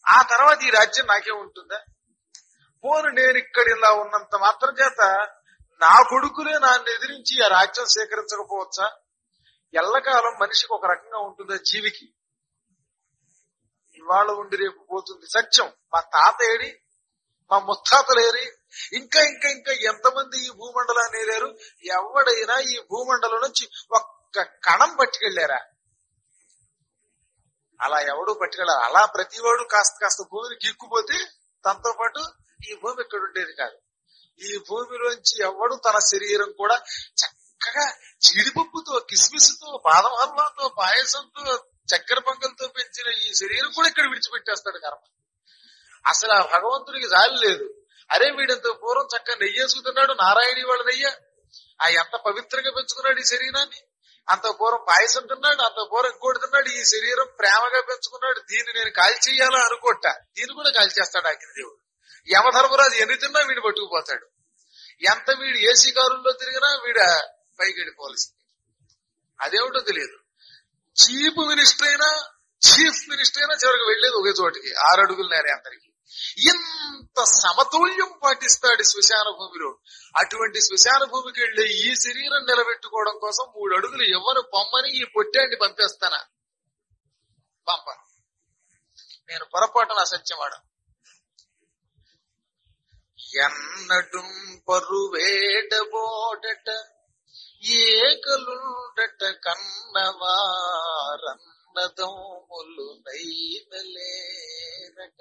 ఆ తర్వాత ఈ రాజ్యం నాకే ఉంటుందా పోను నేను ఇక్కడ ఇలా ఉన్నంత మాత్రం చేత నా కొడుకునే నన్ను ఎదిరించి ఆ రాజ్యం స్వీకరించకపోవచ్చా ఎల్లకాలం మనిషికి ఒక రకంగా ఉంటుందా జీవికి ఇవాళ ఉండి రేపు పోతుంది సత్యం మా తాత ఏడి మా ముత్తాతలేరి ఇంకా ఇంకా ఇంకా ఎంతమంది ఈ భూమండలాన్ని ఏలారు ఎవడైనా ఈ భూమండలం నుంచి ఒక్క కణం పట్టుకెళ్లారా అలా ఎవడు పట్టుకెళ్ళారు అలా ప్రతివాడు కాస్త కాస్త భూమిని గీక్కుపోతే తనతో పాటు ఈ భూమి ఇక్కడ ఉండేది కాదు ఈ భూమిలోంచి ఎవడు తన శరీరం కూడా చక్కగా జీడిపప్పుతో కిస్మిస్తో బాదం హల్వాతో పాయసంతో చక్కెర పొంగల్తో పెంచిన ఈ శరీరం కూడా ఇక్కడ విడిచిపెట్టేస్తాడు కర్మ అసలు ఆ భగవంతుడికి జాలి లేదు అరే వీడంత పూర్వం చక్కగా నెయ్యేసుకుతున్నాడు నారాయణి వాళ్ళ నెయ్య ఆ ఎంత పవిత్రంగా పెంచుకున్నాడు ఈ శరీరాన్ని అంత పూర్వం పాయసం తిన్నాడు అంత పూర్వం ఇంకోటి తిన్నాడు ఈ శరీరం ప్రేమగా పెంచుకున్నాడు దీన్ని నేను కాల్చేయాలా అనుకోట దీన్ని కూడా కాల్చేస్తాడు అగ్నిదేవుడు యమధర్మరాజు ఎన్ని తిన్నా వీడు పట్టుకుపోతాడు ఎంత వీడు ఏసీ కారుల్లో తిరిగినా వీడ పైకి వెళ్ళిపోవలసింది అదేమిటో తెలియదు చీఫ్ మినిస్టర్ అయినా చీఫ్ మినిస్టర్ అయినా చివరికి వెళ్లేది ఒకే చోటికి ఆరు అడుగులు నేరే అందరికి ఇంత సమతుల్యం పాటిస్తాడు శ్మశాన భూమిలో అటువంటి శ్మశాన భూమికి వెళ్లే ఈ శరీరం నిలబెట్టుకోవడం కోసం మూడు అడుగులు ఎవరు పొమ్మని ఈ పొట్టాన్ని పంపేస్తానా పంప నేను పొరపాటున అసత్యమాడ ఎన్నడు పరువేడబోడట ఏకలుండట కన్నవారన్నదములు నైనలేరట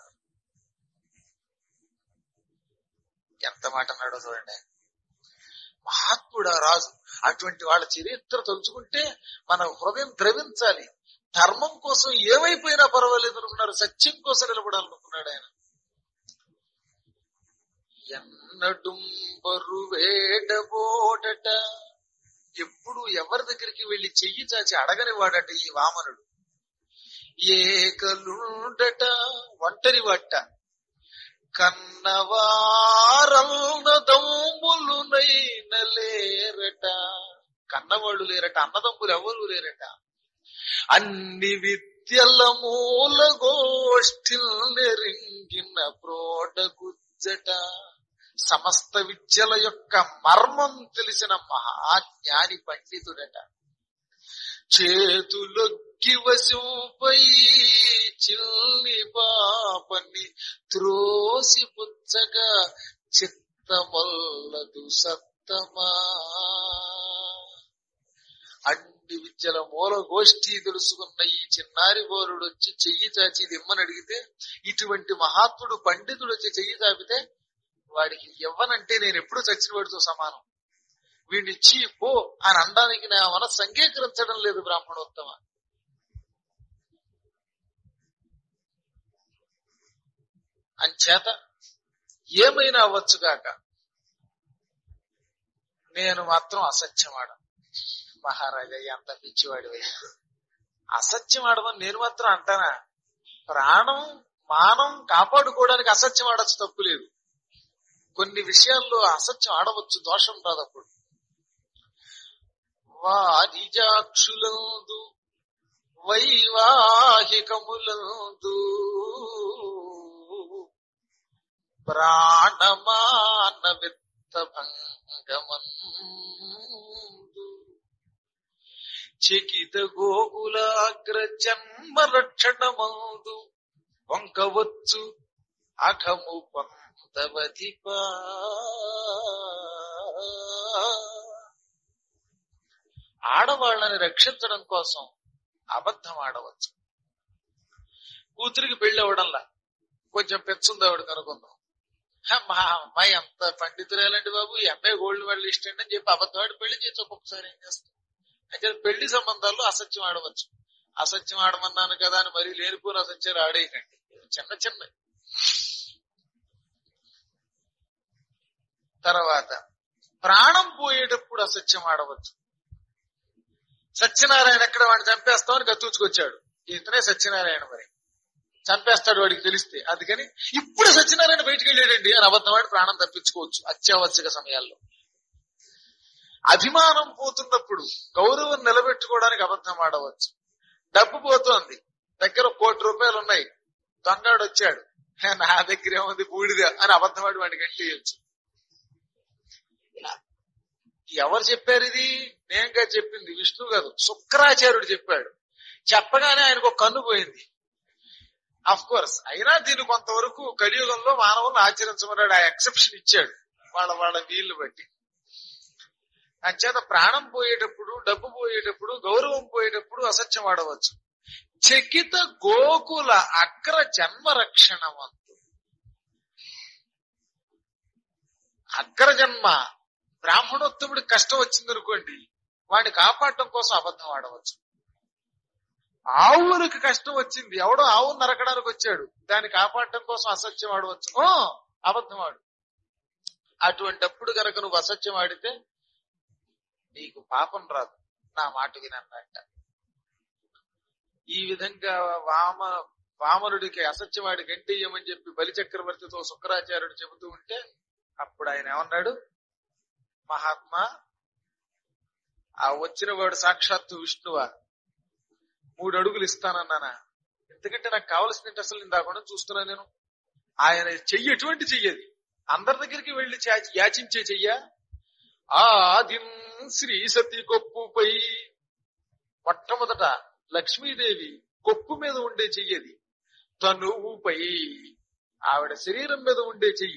ఎంత మాట అన్నాడో చూడండి మహాత్ముడా రాజు అటువంటి వాళ్ళ చరిత్ర తలుచుకుంటే మన హృదయం ద్రవించాలి ధర్మం కోసం ఏమైపోయినా పర్వాలేదు అనుకున్నారు సత్యం కోసం నిలబడాలనుకున్నాడు ఆయన ఎన్నడుంబరు వేడబోడట ఎప్పుడు ఎవరి దగ్గరికి వెళ్లి చెయ్యి చాచి అడగని వాడట ఈ వామనుడు ఏకలుండట ఒంటరి వట్ట కన్నవారన్నదమ్ములు నైనలేరట కన్నవాళ్ళు లేరట అన్నదమ్ములు ఎవరు లేరట అన్ని విద్యల మూల గోష్ఠిల్ నెరింగిన ప్రోడగుజ్జట సమస్త విద్యల యొక్క మర్మం తెలిసిన మహాజ్ఞాని పండితుడట చేతులొగ్గి వశంపై చిల్లి పాపని త్రోసి పుచ్చగా చిత్తమల్లదు సత్తమా అన్ని విద్యల మూల గోష్ఠి తెలుసుకున్న ఈ చిన్నారి బోరుడు వచ్చి చెయ్యి చాచి ఇది ఇమ్మని అడిగితే ఇటువంటి మహాత్ముడు పండితుడు వచ్చి చెయ్యి చాపితే వాడికి ఇవ్వనంటే నేను ఎప్పుడు చచ్చిన వాడితో సమానం వీడిని ఇచ్చి పో అని అనడానికి నా మనస్సు అంగీకరించడం లేదు బ్రాహ్మణోత్తమ అంచేత ఏమైనా అవ్వచ్చుగాక నేను మాత్రం అసత్యమాడ మహారాజా ఎంత పిచ్చివాడి అసత్యం ఆడమని నేను మాత్రం అంటానా ప్రాణం మానం కాపాడుకోవడానికి అసత్యం ఆడచ్చు తప్పు లేదు కొన్ని విషయాల్లో అసత్యం ఆడవచ్చు దోషం రాదప్పుడు వారిజాక్షులందు వైవాహికములందు ప్రాణమాన విత్త భంగమందు చకిత గోకులాగ్ర జన్మ రక్షణమందు వంకవచ్చు అఘము పొందవధిపా ఆడవాళ్ళని రక్షించడం కోసం అబద్ధం ఆడవచ్చు కూతురికి పెళ్లి అవ్వడంలా కొంచెం పెంచుంది ఆవిడ కనుకుందాం హ, మా అమ్మాయి అంత పండితురాలండి బాబు ఈ అమ్మాయి గోల్డ్ మెడల్ ఇష్టండి అని చెప్పి అబద్ధం ఆడి పెళ్లి చేసి ఒక్కొక్కసారి ఏం చేస్తాం అయితే పెళ్లి సంబంధాల్లో అసత్యం ఆడవచ్చు అసత్యం ఆడమన్నాను కదా అని మరీ లేనిపోయిన అసత్యాలు ఆడేయకండి చిన్న చిన్న తర్వాత ప్రాణం పోయేటప్పుడు అసత్యం ఆడవచ్చు సత్యనారాయణ ఎక్కడ వాడిని చంపేస్తామని గత్తూచుకొచ్చాడు ఇతనే సత్యనారాయణ మరి చంపేస్తాడు వాడికి తెలిస్తే అందుకని ఇప్పుడు సత్యనారాయణ బయటికి వెళ్ళాడండి అని అబద్ధం వాడి ప్రాణం తప్పించుకోవచ్చు అత్యావశ్యక సమయాల్లో అభిమానం పోతున్నప్పుడు గౌరవం నిలబెట్టుకోవడానికి అబద్ధం ఆడవచ్చు డబ్బు పోతోంది దగ్గర కోటి రూపాయలు ఉన్నాయి దొంగాడు వచ్చాడు "హే, నా దగ్గర ఏముంది బూడిద అని అబద్ధమాడి వాడిని కట్టేయచ్చు ఇలా ఎవరు చెప్పారు ఇది నేనుగా చెప్పింది విష్ణు కాదు శుక్రాచార్యుడు చెప్పాడు చెప్పగానే ఆయనకు ఒక కన్ను పోయింది అఫ్ కోర్స్ అయినా దీన్ని కొంతవరకు కలియుగంలో మానవులను ఆచరించమన్నాడు ఆ ఎక్సెప్షన్ ఇచ్చాడు వాళ్ళ వాళ్ళ వీళ్ళు బట్టి అంచేత ప్రాణం పోయేటప్పుడు డబ్బు పోయేటప్పుడు గౌరవం పోయేటప్పుడు అసత్యం ఆడవచ్చు చకిత గోకుల అగ్ర జన్మ రక్షణవంతు అగ్ర జన్మ బ్రాహ్మణోత్తముడికి కష్టం వచ్చిందనుకోండి వాడిని కాపాడటం కోసం అబద్ధం ఆడవచ్చు ఆవులకు కష్టం వచ్చింది ఎవడో ఆవును నరకడానికి వచ్చాడు దాన్ని కాపాడటం కోసం అసత్యం ఆడవచ్చు ఓ అబద్ధం ఆడు అటువంటప్పుడు గనక నువ్వు అసత్యం ఆడితే నీకు పాపం రాదు నా మాట వినన్నట్ట ఈ విధంగా వామ వామనుడికి అసత్యవాడి గంటేయమని చెప్పి బలి చక్రవర్తితో శుక్రాచార్యుడు చెబుతూ ఉంటే అప్పుడు ఆయన ఏమన్నాడు మహాత్మా ఆ వచ్చిన వాడు సాక్షాత్తు విష్ణువా మూడు అడుగులు ఇస్తానన్నానా ఎందుకంటే నాకు కావలసింది అసలు నేను దాకుండా చూస్తున్నా నేను ఆయన చెయ్యి ఎటువంటి చెయ్యది అందరి దగ్గరికి వెళ్లి చా- యాచించే చెయ్య ఆదిం శ్రీ సతీ కొప్పుపై మొట్టమొదట లక్ష్మీదేవి కొప్పు మీద ఉండే చెయ్యది తనువుపై ఆవిడ శరీరం మీద ఉండే చెయ్యి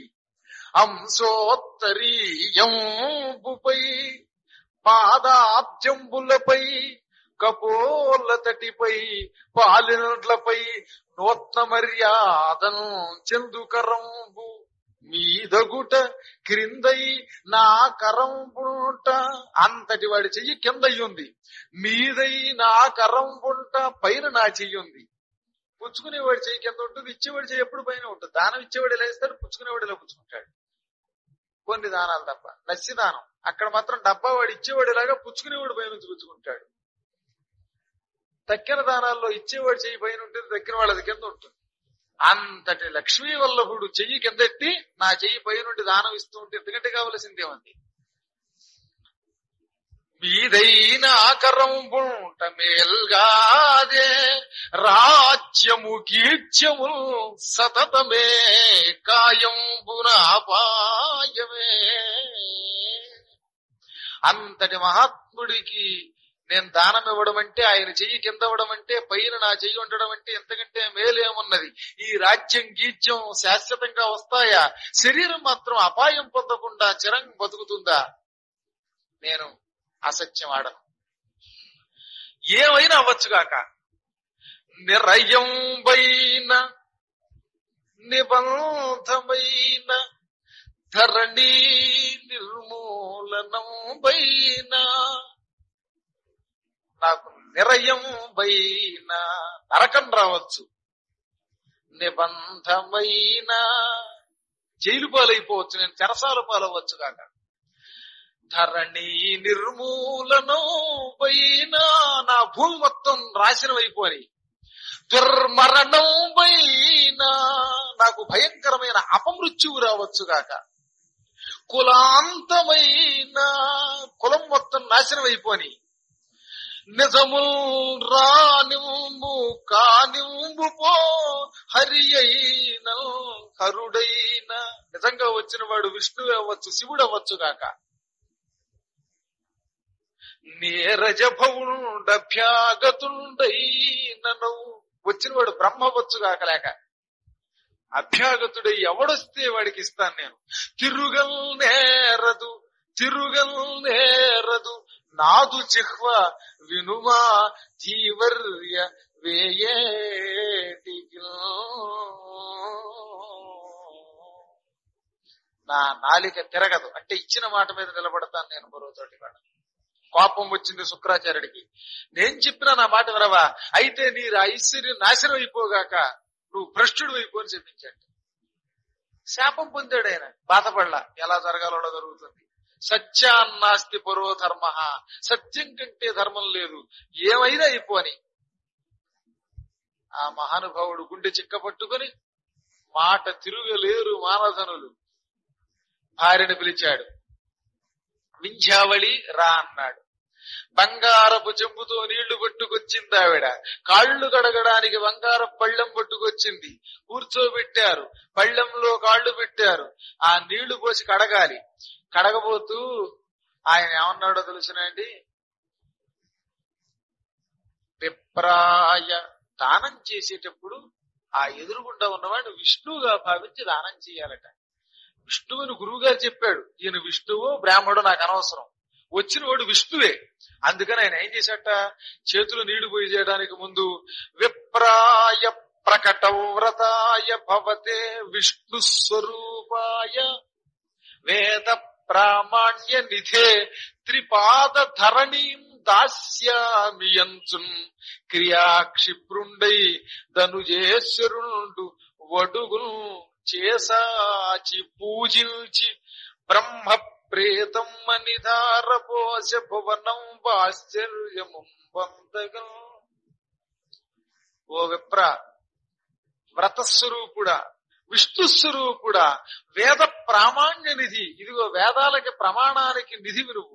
అంశోత్తరీయంబుపై పాదాబ్జంబులపై కపోల తటిపై పాలినట్లపై నూత్న మర్యాదను చెందుకరంబు మీదగుట క్రిందై నా కరంబుంట అంతటి వాడి చెయ్యి కిందయ్యుంది మీదై నా కరంబుంట పైన నా చెయ్యి ఉంది పుచ్చుకునేవాడి చెయ్యి కింద ఉంటుంది ఇచ్చేవాడి చెయ్యి ఎప్పుడు పైన ఉంటుంది దానం ఇచ్చేవాడు ఎలా ఇస్తాడు పుచ్చుకునేవాడు ఎలా పుచ్చుకుంటాడు కొన్ని దానాలు తప్ప నచ్చి దానం అక్కడ మాత్రం డబ్బా వాడు ఇచ్చేవాడు ఇలాగా పుచ్చుకునేవాడు పైన నుంచి పుచ్చుకుంటాడు తక్కిన దానాల్లో ఇచ్చేవాడు చెయ్యి పైన ఉంటుంది తక్కిన వాళ్ళది కింద ఉంటుంది అంతటి లక్ష్మీ వల్లభుడు చెయ్యి కిందెట్టి నా చెయ్యి పై నుండి దానం ఇస్తూ ఉంటే ఎందుకంటే కావలసిందేమంది మీదైన ఆకరంబుంట మేల్గాదే రాజ్యము కీర్త్యము సతతమే కాయంబున అపాయమే అంతటి మహాత్ముడికి నేను దానం ఇవ్వడం అంటే ఆయన చెయ్యి కింద ఇవ్వడం అంటే పైన నా చెయ్యి ఉండడం అంటే ఎంతకంటే మేలేమున్నది ఈ రాజ్యం గీత్యం శాశ్వతంగా వస్తాయా శరీరం మాత్రం అపాయం పొందకుండా చిరం బతుకుతుందా నేను అసత్యం ఆడను ఏమైనా అవ్వచ్చుగాక నిరయం పైన నిబంధమైన ధరణి నిర్మూలనం పైన నాకు నిరయం పైన నరకం రావచ్చు నిబంధమైన జైలు పాలైపోవచ్చు నేను చెరసాల పాలవచ్చు కాక ధరణి నిర్మూలనం పైన నా భూమి మొత్తం నాశనం అయిపోయి దుర్మరణం పైన నాకు భయంకరమైన అపమృత్యువు రావచ్చు గాక కులాంతమైన కులం మొత్తం నాశనం అయిపోని నిజము రానింబు కానింబు పో హరి అయిన హరుడైన నిజంగా వచ్చిన వాడు విష్ణువు అవ్వచ్చు శివుడు అవ్వచ్చు గాక నీరజభవుండభ్యాగతుండైనను వచ్చినవాడు బ్రహ్మ వచ్చు కాకలేక అభ్యాగతుడై ఎవడొస్తే వాడికి ఇస్తాను నేను తిరుగల్ నేరదు తిరుగల్ నేరదు నాదు చిహ్వ వినుమా జీవర్య వేయేటికి నా నాలిక తిరగదు అంటే ఇచ్చిన మాట మీద నిలబడతాను నేను మరోతోటి వాడు కోపం వచ్చింది శుక్రాచార్యుడికి నేను చెప్పినా నా మాట వినవా అయితే నీ ఐశ్వర్యం నాశనం అయిపోగాక నువ్వు భ్రష్టుడు అయిపోని చెప్పించండి శాపం పొందాడు ఆయన బాధపడలా ఎలా జరగాలో జరుగుతుంది సత్యాన్నాస్తి పరో ధర్మ సత్యం కంటే ధర్మం లేదు ఏమైనా అయిపోని ఆ మహానుభావుడు గుండె చిక్క పట్టుకుని మాట తిరుగలేరు మానధనులు భార్యను పిలిచాడు వింధ్యావళి రా అన్నాడు బంగారపు చెంబుతో నీళ్లు పట్టుకొచ్చింది ఆవిడ కాళ్ళు కడగడానికి బంగారపు పళ్ళెం పట్టుకొచ్చింది కూర్చోబెట్టారు పళ్ళెంలో కాళ్ళు పెట్టారు ఆ నీళ్లు పోసి కడగాలి కడగబోతూ ఆయన ఏమన్నాడో తెలుసునండి విప్రాయ దానం చేసేటప్పుడు ఆ ఎదురుగుండా ఉన్నవాడిని విష్ణువుగా భావించి దానం చేయాలట విష్ణువుని గురువు గారు చెప్పాడు ఈయన విష్ణువు బ్రాహ్మడు నాకు అనవసరం వచ్చిన వాడు విష్ణువే అందుకని ఆయన ఏం చేశాట చేతులు నీళ్లు పోయి చేయడానికి ముందు విప్రాయ ప్రకట వ్రతాయ భవతే విష్ణు స్వరూపాయ వేద ప్రామాణ్య నిధే త్రిపాద ధరణీం దాస్యామి యంచున్ క్రియాక్షిప్రుండై ధనుజేశ్వరుండు వడుగును చేసాచి పూజించి బ్రహ్మ ప్రేతం నిధార పోష భువనం ఆశ్చర్యము పొందగా ఓ విప్ర వ్రతస్వరూపుడా విష్ణు స్వరూపుడా వేద ప్రామాణ్య నిధి ఇదిగో వేదాలకి ప్రమాణానికి నిధి నువ్వు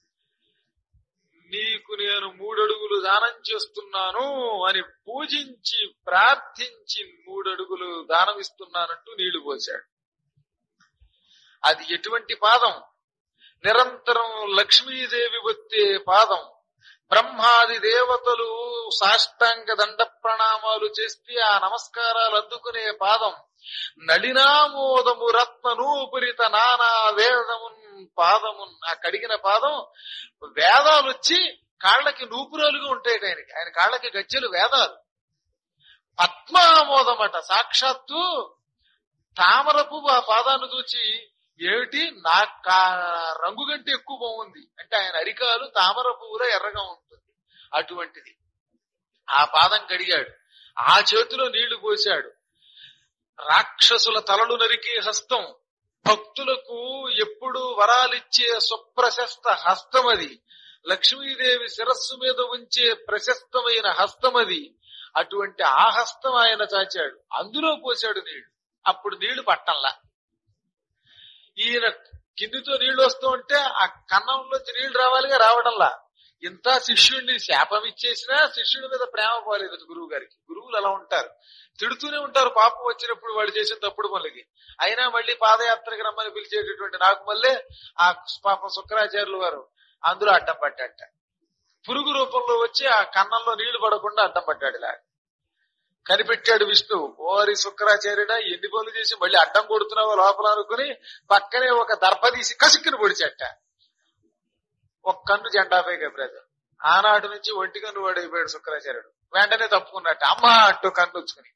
నీకు నేను మూడడుగులు దానం చేస్తున్నాను అని పూజించి ప్రార్థించి మూడడుగులు దానం ఇస్తున్నానంటూ నీళ్లు పోశాడు అది ఎటువంటి పాదం నిరంతరం లక్ష్మీదేవి వచ్చే పాదం బ్రహ్మాది దేవతలు సాష్టాంగ దండ ప్రణామాలు చేస్తే ఆ నమస్కారాలు అందుకునే పాదం నళినామోదము రత్ననూపురిత నానా వేదమున్ పాదమున్ ఆ కడిగిన పాదం వేదాలు వచ్చి కాళ్ళకి నూపురాలుగా ఉంటాయి ఆయనకి ఆయన కాళ్ళకి గజ్జలు వేదాలు పద్మామోదమట సాక్షాత్తు తామరపు ఆ పాదాన్ని చూచి ఏమిటి నా కా- రంగు కంటే ఎక్కువ బాగుంది అంటే ఆయన అరికాలు తామర పువ్వులో ఎర్రగా ఉంటుంది అటువంటిది ఆ పాదం కడిగాడు ఆ చేతిలో నీళ్లు పోశాడు రాక్షసుల తలలు నరికే హస్తం భక్తులకు ఎప్పుడు వరాలిచ్చే సుప్రశస్త హస్తం అది లక్ష్మీదేవి శిరస్సు మీద ఉంచే ప్రశస్తమైన హస్తం అది అటువంటి ఆ హస్తం ఆయన చాచాడు అందులో పోశాడు నీళ్లు అప్పుడు నీళ్లు పట్టంలా ఈయన కిందితో నీళ్లు వస్తూ ఉంటే ఆ కన్నంలోంచి నీళ్లు రావాలిగా రావడంలా ఇంత శిష్యుడిని శాపం ఇచ్చేసినా శిష్యుడి మీద ప్రేమ పోలేదు గురువు గారికి గురువులు అలా ఉంటారు తిడుతూనే ఉంటారు పాపం వచ్చినప్పుడు వాళ్ళు చేసిన తప్పుడు పనులకి అయినా మళ్ళీ పాదయాత్రకి రమ్మని పిలిచేటటువంటి నాకు మళ్ళీ ఆ పాపం శుక్రాచార్యులు వారు అందులో అడ్డం పడ్డాట పురుగు రూపంలో వచ్చి ఆ కన్నంలో నీళ్లు పడకుండా అడ్డం పడ్డాడు ఇలా కనిపెట్టాడు విష్ణు ఓరి శుక్రాచార్యుడా ఎన్ని పనులు చేసి మళ్ళీ అడ్డం కొడుతున్నావో లోపల అనుకుని పక్కనే ఒక దర్భ తీసి కసిక్కుని పొడిచట ఒక కన్ను జెండాపై కప్పాడు ఆనాటి నుంచి ఒంటి కన్ను వాడైపోయాడు శుక్రాచార్యుడు వెంటనే తప్పుకున్నట్ట అమ్మా అంటూ కన్ను వచ్చుకుని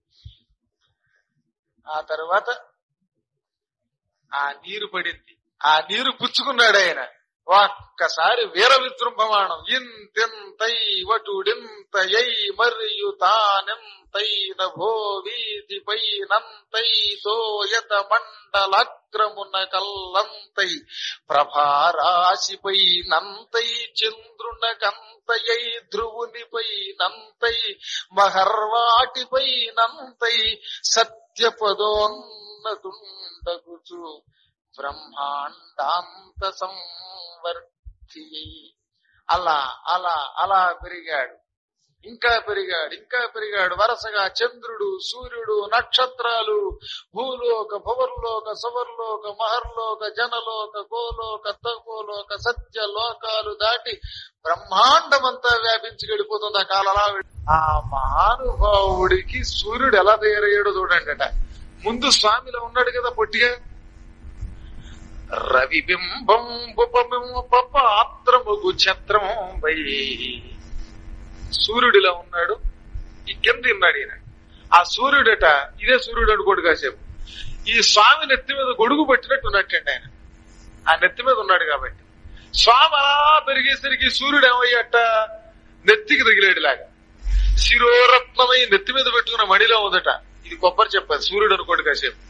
ఆ తర్వాత ఆ నీరు పడింది ఆ నీరు పుచ్చుకున్నాడు ఆయన ఒక్కసారి వీర విజృంభమాణం ఇంతెంతై వటుడింతయై మరియు తానెంతై నభో వీధిపై నంతై తోయత మండలక్రమున కల్లంతై ప్రభారాశిపై నంతై చంద్రున కంతయై ధ్రువునిపై నంతై మహర్వాటిపై నంతై సత్యపదోన్నతుండగుచు బ్రహ్మాండాంత సంవర్తి అలా అలా అలా పెరిగాడు ఇంకా పెరిగాడు ఇంకా పెరిగాడు వరుసగా చంద్రుడు సూర్యుడు నక్షత్రాలు భూలోక భువర్లోక సువర్లోక మహర్లోక జనలోక గోలోక తగోలోక సత్య లోకాలు దాటి బ్రహ్మాండమంతా వ్యాపించి వెళ్ళిపోతుంది ఆ కాలలా ఆ మహానుభావుడికి సూర్యుడు ఎలా తయారయ్యాడో చూడండి ముందు స్వామిలో ఉన్నాడు కదా పొట్టిగా రవిబింబం ఉపబింబ పాత్రముగు ఛత్రము వై సూర్యుడిలా ఉన్నాడు ఈ కింద ఉన్నాడు ఈయన ఆ సూర్యుడట ఇదే సూర్యుడు అనుకోడు కాసేపు ఈ స్వామి నెత్తి మీద గొడుగు పట్టినట్టు ఉన్నట్టండి ఆయన ఆ నెత్తి మీద ఉన్నాడు కాబట్టి స్వామి అలా పెరిగేసరికి సూర్యుడు ఏమయ్యట నెత్తికి తగిలేడులాగా శిరోరత్నమై నెత్తి మీద పెట్టుకున్న మడిలో ఉందట ఇది కొబ్బరి చెప్పాలి సూర్యుడు అనుకోడు కాసేపు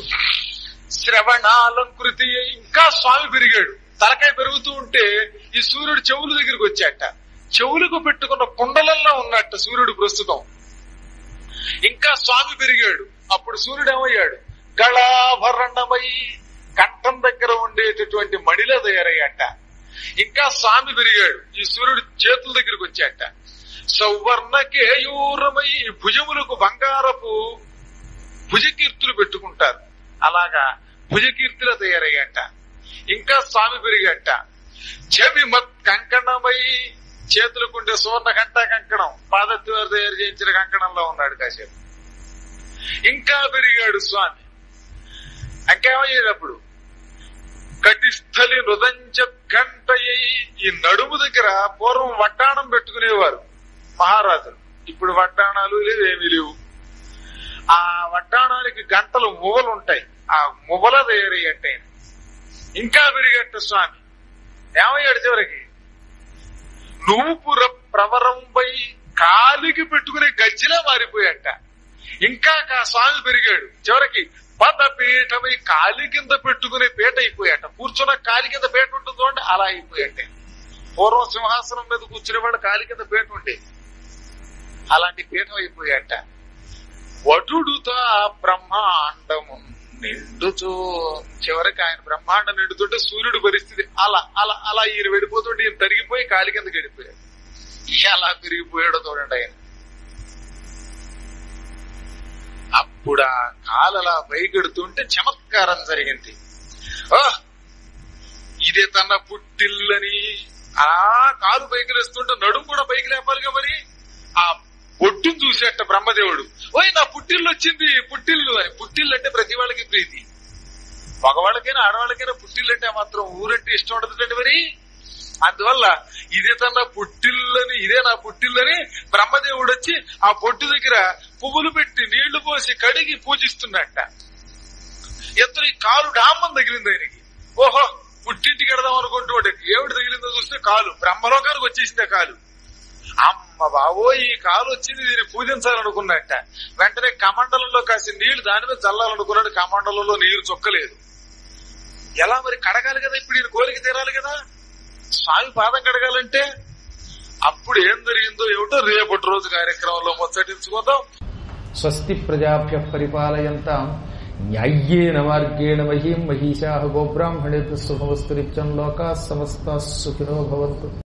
శ్రవణాలంకృతి ఇంకా స్వామి పెరిగాడు తలకాయ పెరుగుతూ ఉంటే ఈ సూర్యుడు చెవుల దగ్గరికి వచ్చాట చెవులకు పెట్టుకున్న కుండలల్లో ఉన్నట్ట సూర్యుడు ప్రస్తుతం ఇంకా స్వామి పెరిగాడు అప్పుడు సూర్యుడు ఏమయ్యాడు గళాభరణమై కంఠం దగ్గర ఉండేటటువంటి మడిలో తయారయ్యాట ఇంకా స్వామి పెరిగాడు ఈ సూర్యుడు చేతుల దగ్గరికి వచ్చాట సౌవర్ణ కేయూరమై భుజములకు బంగారపు భుజకీర్తులు పెట్టుకుంటారు అలాగా భుజకీర్తిలో తయారయ్యాట ఇంకా స్వామి పెరిగట చెవి మత్ కంకణమై చేతులకుండే సువర్ణ కంట కంకణం పాదత్తి వారు తయారు చేయించిన కంకణంలో ఉన్నాడు కాసేపు ఇంకా పెరిగాడు స్వామి ఇంకేమయ్యేటప్పుడు కటిస్థలి నృదంచ గంటయ్యి ఈ నడుము దగ్గర పూర్వం వడ్డాణం పెట్టుకునేవారు మహారాజులు ఇప్పుడు వడ్డాణాలు లేవు ఏమీ లేవు ఆ వడ్డాణానికి గంటలు మువ్వలు ఉంటాయి ఆ మువ్వల తయారయ్యట్టే ఇంకా పెరిగట్టు స్వామి ఏమయ్యాడు చివరికి నూపుర ప్రవరంపై కాలికి పెట్టుకునే గజ్జిలా మారిపోయాట ఇంకా కా స్వామి పెరిగాడు చివరికి పద పీఠమై కాలి కింద పెట్టుకునే పీట అయిపోయాట కూర్చున్న కాలి కింద పీట ఉంటుంది చూడండి అలా అయిపోయాట పూర్వం సింహాసనం మీద కూర్చునేవాడు కాలి కింద పీట ఉండేది అలాంటి పీఠం అయిపోయాట వటుడుతో ఆ బ్రహ్మాండము నిండుచూ చివరికి ఆయన బ్రహ్మాండం నిండుతుంటే సూర్యుడు పరిస్థితి అలా అలా అలా ఈయన వెళ్ళిపోతుంటే ఈయన తరిగిపోయి కాలి కింద గడిపోయాడు ఎలా పెరిగిపోయాడో చూడండి ఆయన అప్పుడు ఆ కాలలా పైకెడుతుంటే చమత్కారం జరిగింది ఓ ఇదే తన పుట్టిల్లని ఆ కాలు పైకి లేస్తుంటే నడుము కూడా పైకి లేపాలిగా మరి ఆ ఒడ్డును చూసేట బ్రహ్మదేవుడు ఓయ్ నా పుట్టిల్లు వచ్చింది పుట్టిల్లు అని పుట్టిల్లు అంటే ప్రతి వాళ్ళకి ప్రీతి మగవాళ్ళకైనా ఆడవాళ్ళకైనా పుట్టిల్లు అంటే మాత్రం ఊరంటే ఇష్టం ఉండదండి మరి అందువల్ల ఇదే తన పుట్టిల్లని ఇదే నా పుట్టిల్లని బ్రహ్మదేవుడు వచ్చి ఆ పొట్టు దగ్గర పువ్వులు పెట్టి నీళ్లు పోసి కడిగి పూజిస్తున్నట్ట ఎంతో ఈ కాలు డామ్మం తగిలింది ఆయనకి ఓహో పుట్టింటికి వెడదాం అనుకుంటూ ఉండే ఏమిటి తగిలిందో చూస్తే కాలు బ్రహ్మలోకానికి వచ్చేసింది ఆ కాలు అమ్మ బావో ఈ కాలు వచ్చింది దీన్ని పూజించాలనుకున్నట్ట వెంటనే కమండలంలో కాసి నీళ్లు దాని మీద చల్లాలనుకున్నాడు కమండలంలో నీరు చొక్కలేదు ఎలా మరి కడగాలి కదా ఇప్పుడు ఈయన కోరిక తీరాలి కదా స్వామి పాదం కడగాలంటే అప్పుడు ఏం జరిగిందో ఏమిటో రేపటి రోజు కార్యక్రమంలో ముచ్చటించుకుందాం స్వస్తి ప్రజాభ్య పరిపాలయంతాం న్యాయ్యేన మార్గేణ మహీం మహిషా గోబ్రాహ్మణేభ్య శుభవస్తు నిత్యం లోకా సమస్త సుఖినో భవంతు